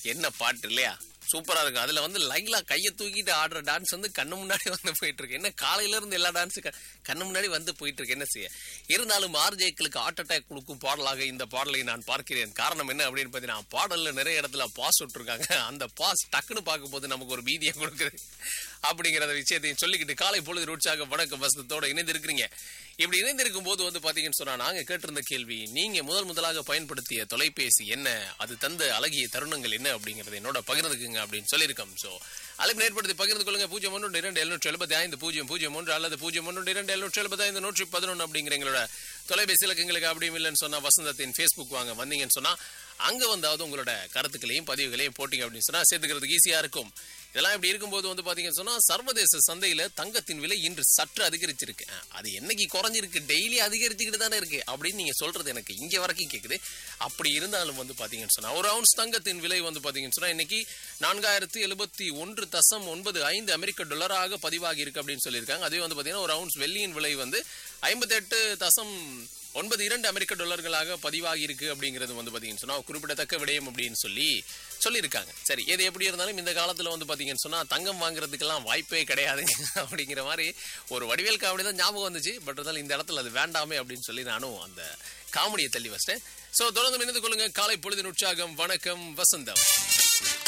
என்ன பாட்டு இல்லையா சூப்பரா இருக்கும் அதுல வந்து லைலா கையை தூக்கிட்டு ஆடுற டான்ஸ் வந்து கண்ணு முன்னாடி வந்து போயிட்டு இருக்கு என்ன காலையில இருந்து எல்லா டான்ஸ் கண்ணு முன்னாடி வந்து போயிட்டு இருக்கு என்ன செய்ய இருந்தாலும் ஆர்ஜேக்களுக்கு ஹார்ட் அட்டாக் கொடுக்கும் பாடலாக இந்த பாடலை நான் பார்க்கிறேன் காரணம் என்ன அப்படின்னு பார்த்தீங்கன்னா பாடல்ல நிறைய இடத்துல பாஸ் விட்டுருக்காங்க அந்த பாஸ் டக்குன்னு பார்க்கும்போது நமக்கு ஒரு பீதியை கொடுக்குது அப்படிங்கிற அந்த விஷயத்தையும் சொல்லிக்கிட்டு காலை பொழுது உற்சாக வணக்க வசனத்தோட இணைந்திருக்கிறீங்க இப்படி இணைந்திருக்கும் போது வந்து பாத்தீங்கன்னு சொன்னா நாங்க கேட்டிருந்த கேள்வி நீங்க முதல் முதலாக பயன்படுத்திய தொலைபேசி என்ன அது தந்த அழகிய தருணங்கள் என்ன அப்படிங்கறது என்னோட பகிர்ந்துக்குங்க அப்படின்னு சொல்லியிருக்கோம் சோ அழைப்பு ஏற்படுத்தி பகிர்ந்து கொள்ளுங்க பூஜ்ஜியம் ஒன்று இரண்டு எழுநூற்றி எழுபத்தி ஐந்து பூஜ்ஜியம் பூஜ்ஜியம் ஒன்று அல்லது பூஜ்ஜியம் ஒன்று இரண்டு எழுநூற்றி எழுபத்தி ஐந்து நூற்றி பதினொன்று அப்படிங்கிற எங்களோட தொலைபேசி இலக்கங்களுக்கு அப்படியும் இல்லைன்னு சொன்னா வசந்தத்தின் ஃபேஸ்புக் வாங்க வந்தீங்கன்னு சொன்னா அங்க வந்தாவது உங்களோட கருத்துக்களையும் பதிவுகளையும் போட்டீங்க அப்படின்னு சொன்னா சேர்த்துக்கிறதுக்கு ஈஸியா இருக்கும் இதெல்லாம் இப்படி இருக்கும்போது வந்து பாத்தீங்கன்னு சொன்னா சர்வதேச சந்தையில தங்கத்தின் விலை இன்று சற்று அதிகரிச்சிருக்கு அஹ், அது என்னைக்கு குறைஞ்சிருக்கு டெய்லி அதிகரிச்சுக்கிட்டு தானே இருக்கு அப்படின்னு நீங்க சொல்றது எனக்கு இங்க வரைக்கும் கேக்குது அப்படி இருந்தாலும் வந்து பாத்தீங்கன்னு சொன்னா ஒரு அவுன்ஸ் தங்கத்தின் விலை வந்து பாத்தீங்கன்னு சொன்னா இன்னைக்கு நான்காயிரத்தி எழுபத்தி ஒன்று தசம் ஒன்பது ஐந்து அமெரிக்க டாலராக பதிவாகி இருக்கு அப்படின்னு சொல்லியிருக்காங்க அதே வந்து பாத்தீங்கன்னா ஒரு அவுன்ஸ் வெள்ளியின் விலை வந்து ஐம்பத்தெட்டு தசம் ஒன்பது இரண்டு அமெரிக்க டாலர்களாக பதிவாகி இருக்கு அப்படிங்கிறது வந்து பாத்தீங்கன்னு சொன்னா குறிப்பிடத்தக்க விடயம் அப்படின்னு சொல்லி சொல்லியிருக்காங்க சரி எது எப்படி இருந்தாலும் இந்த காலத்துல வந்து பாத்தீங்கன்னு சொன்னா தங்கம் வாங்குறதுக்கெல்லாம் வாய்ப்பே கிடையாது அப்படிங்கிற மாதிரி ஒரு வடிவேல் காமெடி தான் ஞாபகம் வந்துச்சு பட் இருந்தாலும் இந்த இடத்துல அது வேண்டாமே அப்படின்னு சொல்லி நானும் அந்த காமெடியை தள்ளி வச்சிட்டேன் சோ தொடர்ந்து இணைந்து கொள்ளுங்க காலை பொழுதின் உற்சாகம் வணக்கம் வசந்தம்